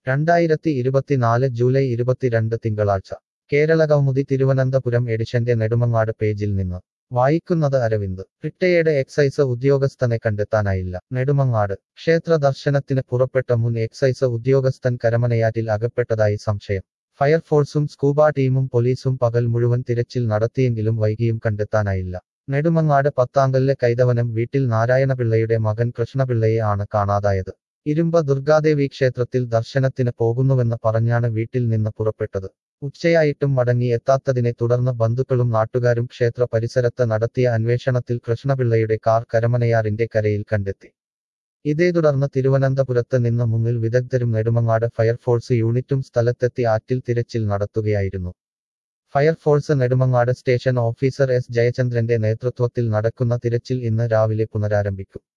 രണ്ടായിരത്തി ഇരുപത്തിനാല് ജൂലൈ ഇരുപത്തിരണ്ട് തിങ്കളാഴ്ച കേരള കൗമുദി തിരുവനന്തപുരം എഡിഷന്റെ നെടുമങ്ങാട് പേജിൽ നിന്ന് വായിക്കുന്നത് അരവിന്ദ് റിട്ടയേർഡ് എക്സൈസ് ഉദ്യോഗസ്ഥനെ കണ്ടെത്താനായില്ല നെടുമങ്ങാട് ക്ഷേത്ര ദർശനത്തിന് പുറപ്പെട്ട മുൻ എക്സൈസ് ഉദ്യോഗസ്ഥൻ കരമനയാറ്റിൽ അകപ്പെട്ടതായി സംശയം ഫയർഫോഴ്സും സ്കൂബ ടീമും പോലീസും പകൽ മുഴുവൻ തിരച്ചിൽ നടത്തിയെങ്കിലും വൈകിയും കണ്ടെത്താനായില്ല നെടുമങ്ങാട് പത്താങ്കല്ല് കൈതവനം വീട്ടിൽ നാരായണപിള്ളയുടെ മകൻ കൃഷ്ണപിള്ളയെ ആണ് കാണാതായത് ഇരുമ്പ ദുർഗാദേവി ക്ഷേത്രത്തിൽ ദർശനത്തിന് പോകുന്നുവെന്ന് പറഞ്ഞാണ് വീട്ടിൽ നിന്ന് പുറപ്പെട്ടത് ഉച്ചയായിട്ടും മടങ്ങി എത്താത്തതിനെ തുടർന്ന് ബന്ധുക്കളും നാട്ടുകാരും ക്ഷേത്ര പരിസരത്ത് നടത്തിയ അന്വേഷണത്തിൽ കൃഷ്ണപിള്ളയുടെ കാർ കരമനയാറിന്റെ കരയിൽ കണ്ടെത്തി ഇതേ തുടർന്ന് തിരുവനന്തപുരത്ത് നിന്ന് മുന്നിൽ വിദഗ്ധരും നെടുമങ്ങാട് ഫയർഫോഴ്സ് യൂണിറ്റും സ്ഥലത്തെത്തി ആറ്റിൽ തിരച്ചിൽ നടത്തുകയായിരുന്നു fire force Nedumangad station officer S ജയചന്ദ്രന്റെ നേതൃത്വത്തിൽ നടക്കുന്ന തിരച്ചിൽ ഇന്ന് രാവിലെ പുനരാരംഭിക്കും